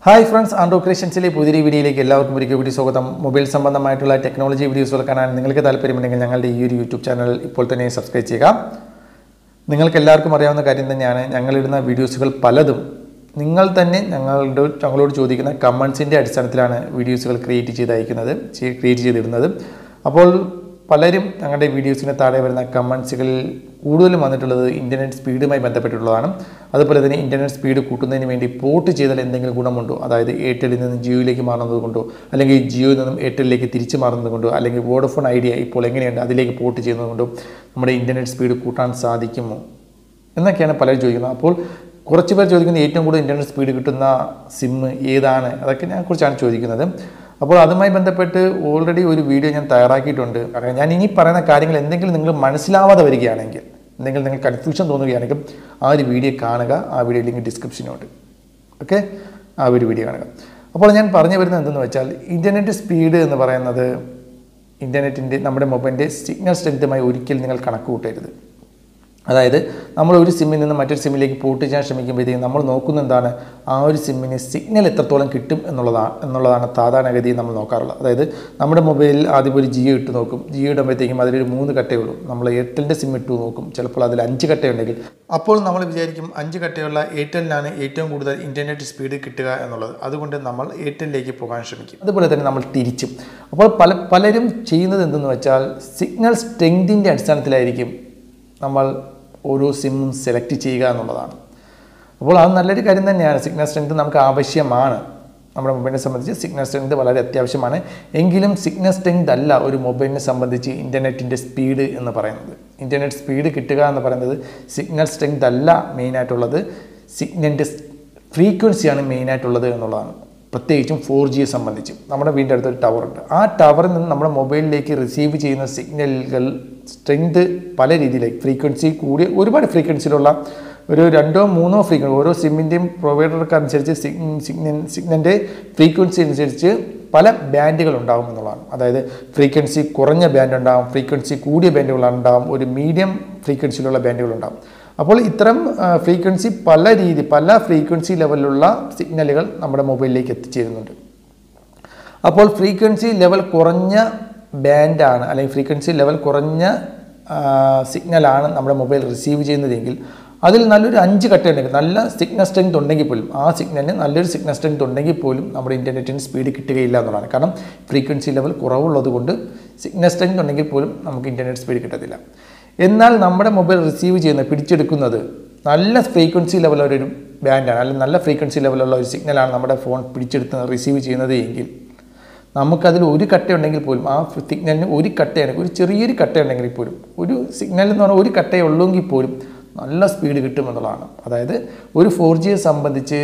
hi friends ആൻഡ്രോ ക്രിയേഷൻസിലെ പുതിയ വീഡിയോയിലേക്ക് എല്ലാവർക്കും ഒരിക്കൽ കൂടി സ്വാഗതം മൊബൈൽ സംബന്ധമായിട്ടുള്ള ടെക്നോളജി വീഡിയോസുകൾ കാണാൻ നിങ്ങൾക്ക് താല്പര്യമുണ്ടെങ്കിൽ ഞങ്ങളുടെ ഈ ഒരു യൂട്യൂബ് ചാനൽ ഇപ്പോൾ തന്നെ സബ്സ്ക്രൈബ് ചെയ്യുക നിങ്ങൾക്ക് എല്ലാവർക്കും അറിയാവുന്ന കാര്യം തന്നെയാണ് ഞങ്ങളിടുന്ന വീഡിയോസുകൾ പലതും നിങ്ങൾ തന്നെ ഞങ്ങളുടെ ഞങ്ങളോട് ചോദിക്കുന്ന കമൻസിൻ്റെ അടിസ്ഥാനത്തിലാണ് വീഡിയോസുകൾ ക്രിയേറ്റ് ചെയ്ത് അയക്കുന്നത് ക്രിയേറ്റ് ചെയ്തിടുന്നത് അപ്പോൾ പലരും ഞങ്ങളുടെ വീഡിയോസിന് താഴെ വരുന്ന കമൻസുകളിൽ കൂടുതലും വന്നിട്ടുള്ളത് ഇൻ്റർനെറ്റ് സ്പീഡുമായി ബന്ധപ്പെട്ടിട്ടുള്ളതാണ് അതുപോലെ തന്നെ ഇൻ്റർനെറ്റ് സ്പീഡ് കൂട്ടുന്നതിന് വേണ്ടി പോർട്ട് ചെയ്താൽ എന്തെങ്കിലും ഗുണമുണ്ടോ അതായത് എയർടെല്ലിൽ നിന്ന് ജിയോയിലേക്ക് മാറുന്നത് കൊണ്ടോ അല്ലെങ്കിൽ ജിയോയിൽ നിന്നും എയർടെല്ലിലേക്ക് തിരിച്ചു മാറുന്നത് കൊണ്ടോ അല്ലെങ്കിൽ വോഡഫോൺ ഐഡിയ ഇപ്പോൾ എങ്ങനെയുണ്ട് അതിലേക്ക് പോർട്ട് ചെയ്യുന്നത് കൊണ്ടോ നമ്മുടെ ഇൻ്റർനെറ്റ് സ്പീഡ് കൂട്ടാൻ സാധിക്കുമോ എന്നൊക്കെയാണ് പലരും ചോദിക്കുന്നത് അപ്പോൾ കുറച്ച് പേർ ചോദിക്കുന്നത് ഏറ്റവും കൂടുതൽ ഇൻ്റർനെറ്റ് സ്പീഡ് കിട്ടുന്ന സിം ഏതാണ് അതൊക്കെ ഞാൻ കുറിച്ചാണ് ചോദിക്കുന്നത് അപ്പോൾ അതുമായി ബന്ധപ്പെട്ട് ഓൾറെഡി ഒരു വീഡിയോ ഞാൻ തയ്യാറാക്കിയിട്ടുണ്ട് കാരണം ഞാൻ ഇനി പറയുന്ന കാര്യങ്ങൾ എന്തെങ്കിലും നിങ്ങൾ മനസ്സിലാവാതെ വരികയാണെങ്കിൽ എന്തെങ്കിലും നിങ്ങൾ കൺഫ്യൂഷൻ തോന്നുകയാണെങ്കിൽ ആ ഒരു വീഡിയോ കാണുക ആ വീഡിയോ ലിങ്ക് ഡിസ്ക്രിപ്ഷനുണ്ട് ഓക്കെ ആ ഒരു വീഡിയോ കാണുക അപ്പോൾ ഞാൻ പറഞ്ഞു വരുന്നത് എന്തെന്ന് വെച്ചാൽ ഇൻ്റർനെറ്റ് സ്പീഡ് എന്ന് പറയുന്നത് ഇൻ്റർനെറ്റിൻ്റെ നമ്മുടെ മൊബൈലിൻ്റെ സിഗ്നൽ സ്ട്രെങ്ത്തുമായി ഒരിക്കലും നിങ്ങൾ കണക്ക് കൂട്ടരുത് അതായത് നമ്മൾ ഒരു സിമ്മിൽ നിന്ന് മറ്റൊരു സിമ്മിലേക്ക് പോർട്ട് ചെയ്യാൻ ശ്രമിക്കുമ്പോഴത്തേക്കും നമ്മൾ നോക്കുന്ന എന്താണ് ആ ഒരു സിമ്മിന് സിഗ്നൽ എത്രത്തോളം കിട്ടും എന്നുള്ളതാണ് എന്നുള്ളതാണ് സാധാരണഗതിയിൽ നമ്മൾ നോക്കാറുള്ളത് അതായത് നമ്മുടെ മൊബൈലിൽ ആദ്യം ഒരു ജിയോ ഇട്ട് നോക്കും ജിയോ ഇടുമ്പോഴത്തേക്കും അതിലൊരു മൂന്ന് കട്ടയേ ഉള്ളൂ നമ്മൾ എയർടെലിൻ്റെ സിം ഇട്ട് നോക്കും ചിലപ്പോൾ അതിൽ അഞ്ച് കട്ടയുണ്ടെങ്കിൽ അപ്പോൾ നമ്മൾ വിചാരിക്കും അഞ്ച് കട്ടയുള്ള എയർടെലിനാണ് ഏറ്റവും കൂടുതൽ ഇൻ്റർനെറ്റ് സ്പീഡ് കിട്ടുക എന്നുള്ളത് അതുകൊണ്ട് നമ്മൾ എയർടെലിലേക്ക് പോകാൻ ശ്രമിക്കും അതുപോലെ തന്നെ നമ്മൾ തിരിച്ചും അപ്പോൾ പല പലരും ചെയ്യുന്നത് എന്തെന്ന് വെച്ചാൽ സിഗ്നൽ സ്ട്രെങ്തിൻ്റെ അടിസ്ഥാനത്തിലായിരിക്കും നമ്മൾ ഓരോ സിമ്മും സെലക്ട് ചെയ്യുക എന്നുള്ളതാണ് അപ്പോൾ അത് നല്ലൊരു കാര്യം തന്നെയാണ് സിഗ്നൽ സ്ട്രെങ്ത് നമുക്ക് ആവശ്യമാണ് നമ്മുടെ മൊബൈലിനെ സംബന്ധിച്ച് സിഗ്നൽ സ്ട്രെങ്ത് വളരെ അത്യാവശ്യമാണ് എങ്കിലും സിഗ്നൽ സ്ട്രെങ്ത് അല്ല ഒരു മൊബൈലിനെ സംബന്ധിച്ച് ഇൻ്റർനെറ്റിൻ്റെ സ്പീഡ് എന്ന് പറയുന്നത് ഇൻ്റർനെറ്റ് സ്പീഡ് കിട്ടുക എന്ന് പറയുന്നത് സിഗ്നൽ സ്ട്രെങ്ത് അല്ല മെയിനായിട്ടുള്ളത് സിഗ്നലിൻ്റെ ഫ്രീക്വൻസിയാണ് മെയിനായിട്ടുള്ളത് എന്നുള്ളതാണ് പ്രത്യേകിച്ചും ഫോർ ജിയെ സംബന്ധിച്ച് നമ്മുടെ വീടിൻ്റെ അടുത്തൊരു ടവറുണ്ട് ആ ടവറിൽ നിന്ന് നമ്മുടെ മൊബൈലിലേക്ക് റിസീവ് ചെയ്യുന്ന സിഗ്നലുകൾ സ്ട്രെങ്ത് പല രീതിയിലേക്ക് ഫ്രീക്വൻസി കൂടിയ ഒരുപാട് ഫ്രീക്വൻസിയിലുള്ള ഒരു രണ്ടോ മൂന്നോ ഫ്രീക്വൻസി ഓരോ സിമ്മിൻ്റെയും പ്രൊവൈഡർക്ക് അനുസരിച്ച് സിഗ്നൽ സിഗ്നലിൻ്റെ ഫ്രീക്വൻസി അനുസരിച്ച് പല ബാൻഡുകൾ ഉണ്ടാകും എന്നുള്ളതാണ് അതായത് ഫ്രീക്വൻസി കുറഞ്ഞ ബാൻഡ് ഉണ്ടാകും ഫ്രീക്വൻസി കൂടിയ ബാൻഡുകൾ ഉണ്ടാകും ഒരു മീഡിയം ഫ്രീക്വൻസിയിലുള്ള ബാൻഡുകൾ ഉണ്ടാകും അപ്പോൾ ഇത്തരം ഫ്രീക്വൻസി പല രീതി പല ഫ്രീക്വൻസി ലെവലിലുള്ള സിഗ്നലുകൾ നമ്മുടെ മൊബൈലിലേക്ക് എത്തിച്ചേരുന്നുണ്ട് അപ്പോൾ ഫ്രീക്വൻസി ലെവൽ കുറഞ്ഞ ബാൻഡാണ് അല്ലെങ്കിൽ ഫ്രീക്വൻസി ലെവൽ കുറഞ്ഞ സിഗ്നലാണ് നമ്മുടെ മൊബൈൽ റിസീവ് ചെയ്യുന്നതെങ്കിൽ അതിൽ നല്ലൊരു അഞ്ച് കട്ട ഉണ്ടെങ്കിൽ നല്ല സിഗ്നൽ സ്ട്രെങ്ത് ഉണ്ടെങ്കിൽ പോലും ആ സിഗ്നലിന് നല്ലൊരു സിഗ്നൽ സ്ട്രെങ്ത് ഉണ്ടെങ്കിൽ പോലും നമ്മുടെ ഇൻ്റർനെറ്റിന് സ്പീഡ് കിട്ടുകയില്ല എന്നുള്ളതാണ് കാരണം ഫ്രീക്വൻസി ലെവൽ കുറവുള്ളത് കൊണ്ട് സിഗ്നൽ സ്ട്രെങ്ത് ഉണ്ടെങ്കിൽ പോലും നമുക്ക് ഇൻ്റർനെറ്റ് സ്പീഡ് കിട്ടത്തില്ല എന്നാൽ നമ്മുടെ മൊബൈൽ റിസീവ് ചെയ്യുന്ന പിടിച്ചെടുക്കുന്നത് നല്ല ഫ്രീക്വൻസി ലെവലുള്ള ഒരു ബാൻഡാണ് അല്ലെങ്കിൽ നല്ല ഫ്രീക്വൻസി ലെവലുള്ള ഒരു സിഗ്നലാണ് നമ്മുടെ ഫോൺ പിടിച്ചെടുത്ത് റിസീവ് ചെയ്യുന്നത് എങ്കിൽ നമുക്കതിൽ ഒരു കട്ടയുണ്ടെങ്കിൽ പോലും ആ സിഗ്നലിന് ഒരു കട്ടയാണെങ്കിൽ ഒരു ചെറിയൊരു കട്ടയുണ്ടെങ്കിൽ പോലും ഒരു സിഗ്നൽ എന്ന് പറഞ്ഞാൽ ഒരു കട്ടയേ ഉള്ളെങ്കിൽ പോലും നല്ല സ്പീഡ് കിട്ടുമെന്നുള്ളതാണ് അതായത് ഒരു ഫോർ ജിയെ സംബന്ധിച്ച്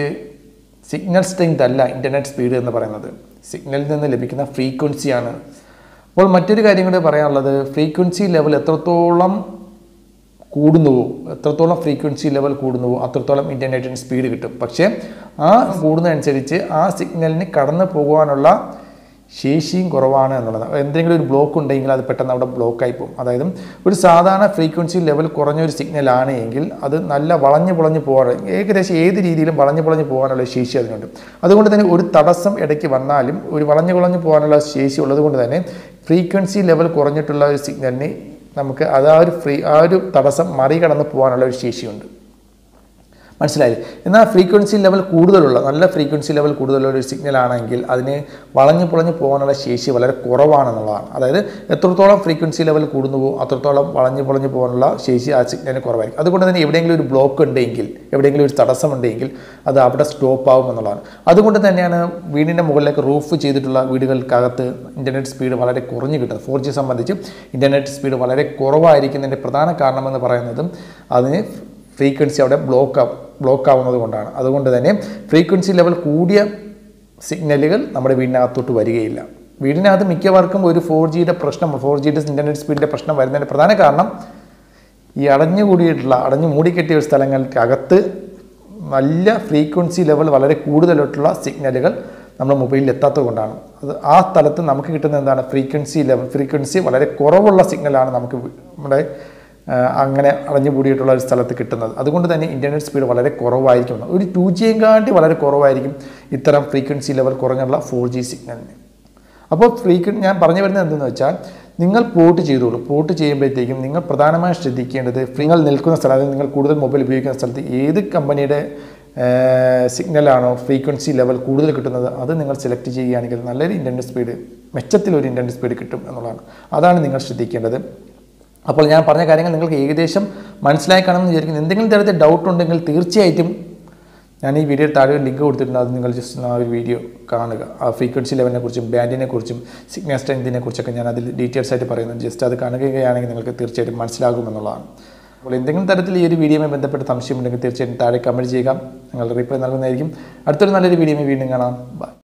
സിഗ്നൽ സ്ട്രെങ്ത് അല്ല ഇൻ്റർനെറ്റ് സ്പീഡ് എന്ന് പറയുന്നത് സിഗ്നലിൽ നിന്ന് ലഭിക്കുന്ന ഫ്രീക്വൻസിയാണ് അപ്പോൾ മറ്റൊരു കാര്യം കൂടി പറയാനുള്ളത് ഫ്രീക്വൻസി ലെവൽ എത്രത്തോളം കൂടുന്നുവോ എത്രത്തോളം ഫ്രീക്വൻസി ലെവൽ കൂടുന്നുവോ അത്രത്തോളം ഇൻ്റർനെറ്റിന് സ്പീഡ് കിട്ടും പക്ഷേ ആ കൂടുന്നതനുസരിച്ച് ആ സിഗ്നലിന് കടന്നു പോകുവാനുള്ള ശേഷിയും കുറവാണ് എന്നുള്ളത് എന്തെങ്കിലും ഒരു ബ്ലോക്ക് ഉണ്ടെങ്കിൽ അത് പെട്ടെന്ന് അവിടെ ബ്ലോക്കായി പോകും അതായത് ഒരു സാധാരണ ഫ്രീക്വൻസി ലെവൽ കുറഞ്ഞ ഒരു സിഗ്നലാണ് എങ്കിൽ അത് നല്ല വളഞ്ഞു പൊളഞ്ഞു പോകാൻ ഏകദേശം ഏത് രീതിയിലും വളഞ്ഞു പൊളഞ്ഞു പോകാനുള്ള ശേഷി അതിനുണ്ട് അതുകൊണ്ട് തന്നെ ഒരു തടസ്സം ഇടയ്ക്ക് വന്നാലും ഒരു വളഞ്ഞു പൊളഞ്ഞു പോകാനുള്ള ശേഷി ഉള്ളതുകൊണ്ട് തന്നെ ഫ്രീക്വൻസി ലെവൽ കുറഞ്ഞിട്ടുള്ള ഒരു സിഗ്നലിന് നമുക്ക് അത് ആ ഒരു ഫ്രീ ആ ഒരു തടസ്സം മറികടന്ന് പോകാനുള്ള ഒരു ശേഷിയുണ്ട് മനസ്സിലായി എന്നാൽ ഫ്രീക്വൻസി ലെവൽ കൂടുതലുള്ള നല്ല ഫ്രീക്വൻസി ലെവൽ കൂടുതലുള്ള ഒരു സിഗ്നൽ ആണെങ്കിൽ അതിന് വളഞ്ഞു പുളഞ്ഞു പോകാനുള്ള ശേഷി വളരെ കുറവാണെന്നുള്ളതാണ് അതായത് എത്രത്തോളം ഫ്രീക്വൻസി ലെവൽ കൂടുന്നുവോ അത്രത്തോളം വളഞ്ഞു പുളഞ്ഞു പോകാനുള്ള ശേഷി ആ സിഗ്നലിന് കുറവായിരിക്കും അതുകൊണ്ട് തന്നെ എവിടെയെങ്കിലും ഒരു ബ്ലോക്ക് ഉണ്ടെങ്കിൽ എവിടെയെങ്കിലും ഒരു തടസ്സം ഉണ്ടെങ്കിൽ അത് അവിടെ സ്റ്റോപ്പ് ആവും എന്നുള്ളതാണ് അതുകൊണ്ട് തന്നെയാണ് വീടിൻ്റെ മുകളിലേക്ക് റൂഫ് ചെയ്തിട്ടുള്ള വീടുകൾക്കകത്ത് ഇൻ്റർനെറ്റ് സ്പീഡ് വളരെ കുറഞ്ഞു കിട്ടുന്നത് ഫോർ ജി സംബന്ധിച്ച് ഇൻ്റർനെറ്റ് സ്പീഡ് വളരെ കുറവായിരിക്കുന്നതിൻ്റെ പ്രധാന കാരണമെന്ന് പറയുന്നതും അതിന് ഫ്രീക്വൻസി അവിടെ ബ്ലോക്ക് ബ്ലോക്ക് ആവുന്നത് കൊണ്ടാണ് അതുകൊണ്ട് തന്നെ ഫ്രീക്വൻസി ലെവൽ കൂടിയ സിഗ്നലുകൾ നമ്മുടെ വീടിനകത്തോട്ട് വരികയില്ല വീടിനകത്ത് മിക്കവർക്കും ഒരു ഫോർ ജിയുടെ പ്രശ്നം ഫോർ ജിയുടെ ഇൻ്റർനെറ്റ് സ്പീഡിൻ്റെ പ്രശ്നം വരുന്നതിൻ്റെ പ്രധാന കാരണം ഈ അടഞ്ഞുകൂടിയിട്ടുള്ള അടഞ്ഞു മൂടിക്കെട്ടിയ ഒരു സ്ഥലങ്ങൾക്കകത്ത് നല്ല ഫ്രീക്വൻസി ലെവൽ വളരെ കൂടുതലായിട്ടുള്ള സിഗ്നലുകൾ നമ്മുടെ മൊബൈലിൽ എത്താത്തത് കൊണ്ടാണ് അത് ആ സ്ഥലത്ത് നമുക്ക് കിട്ടുന്ന എന്താണ് ഫ്രീക്വൻസി ലെവൽ ഫ്രീക്വൻസി വളരെ കുറവുള്ള സിഗ്നലാണ് നമുക്ക് നമ്മുടെ ആ, അങ്ങനെ അടഞ്ഞുകൂടിയിട്ടുള്ള ഒരു സ്ഥലത്ത് കിട്ടുന്നത് അതുകൊണ്ട് തന്നെ ഇൻ്റർനെറ്റ് സ്പീഡ് വളരെ കുറവായിരിക്കും ഒരു ടു ജിയും കാട്ടി വളരെ കുറവായിരിക്കും ഇത്തരം ഫ്രീക്വൻസി ലെവൽ കുറഞ്ഞുള്ള ഫോർ ജി സിഗ്നലിന് അപ്പോൾ ഫ്രീക്വൻ ഞാൻ പറഞ്ഞു വരുന്നത് എന്തെന്ന് വെച്ചാൽ നിങ്ങൾ പോർട്ട് ചെയ്തോളൂ പോർട്ട് ചെയ്യുമ്പോഴത്തേക്കും നിങ്ങൾ പ്രധാനമായും ശ്രദ്ധിക്കേണ്ടത് നിങ്ങൾ നിൽക്കുന്ന സ്ഥലം അല്ലെങ്കിൽ നിങ്ങൾ കൂടുതൽ മൊബൈൽ ഉപയോഗിക്കുന്ന സ്ഥലത്ത് ഏത് കമ്പനിയുടെ സിഗ്നലാണോ ഫ്രീക്വൻസി ലെവൽ കൂടുതൽ കിട്ടുന്നത് അത് നിങ്ങൾ സെലക്ട് ചെയ്യുകയാണെങ്കിൽ നല്ലൊരു ഇൻ്റർനെറ്റ് സ്പീഡ് മെച്ചത്തിലൊരു ഇൻ്റർനെറ്റ് സ്പീഡ് കിട്ടും എന്നുള്ളതാണ് അതാണ് നിങ്ങൾ ശ്രദ്ധിക്കേണ്ടത് അപ്പോൾ ഞാൻ പറഞ്ഞ കാര്യങ്ങൾ നിങ്ങൾക്ക് ഏകദേശം മനസ്സിലായി കാണുമെന്ന് വിചാരിക്കുന്നു എന്തെങ്കിലും തരത്തിൽ ഡൗട്ട് ഉണ്ടെങ്കിൽ തീർച്ചയായിട്ടും ഞാൻ ഈ വീഡിയോ താഴെ ഒരു ലിങ്ക് കൊടുത്തിട്ടുണ്ട് അത് നിങ്ങൾ ജസ്റ്റ് ആ ഒരു വീഡിയോ കാണുക ആ ഫ്രീക്വൻസി ലെവലിനെ കുറിച്ചും ബാൻഡിനെ കുറിച്ചും സിഗ്നൽ സ്ട്രെങ്തിനെ കുറിച്ചൊക്കെ ഞാൻ അതിൽ ഡീറ്റെയിൽസ് ആയിട്ട് പറയുന്നുണ്ട് ജസ്റ്റ് അത് കാണുകയാണെങ്കിൽ നിങ്ങൾക്ക് തീർച്ചയായിട്ടും മനസ്സിലാകുമെന്നുള്ളതാണ് അപ്പോൾ എന്തെങ്കിലും തരത്തിൽ ഈ ഒരു വീഡിയോയുമായി ബന്ധപ്പെട്ട് സംശയമുണ്ടെങ്കിൽ തീർച്ചയായിട്ടും താഴെ കമൻറ്റ് ചെയ്യുക നിങ്ങൾ റിപ്ലൈ നൽകുന്നതായിരിക്കും അടുത്തൊരു നല്ലൊരു വീഡിയോയുമായി വീണ്ടും കാണാം ബൈ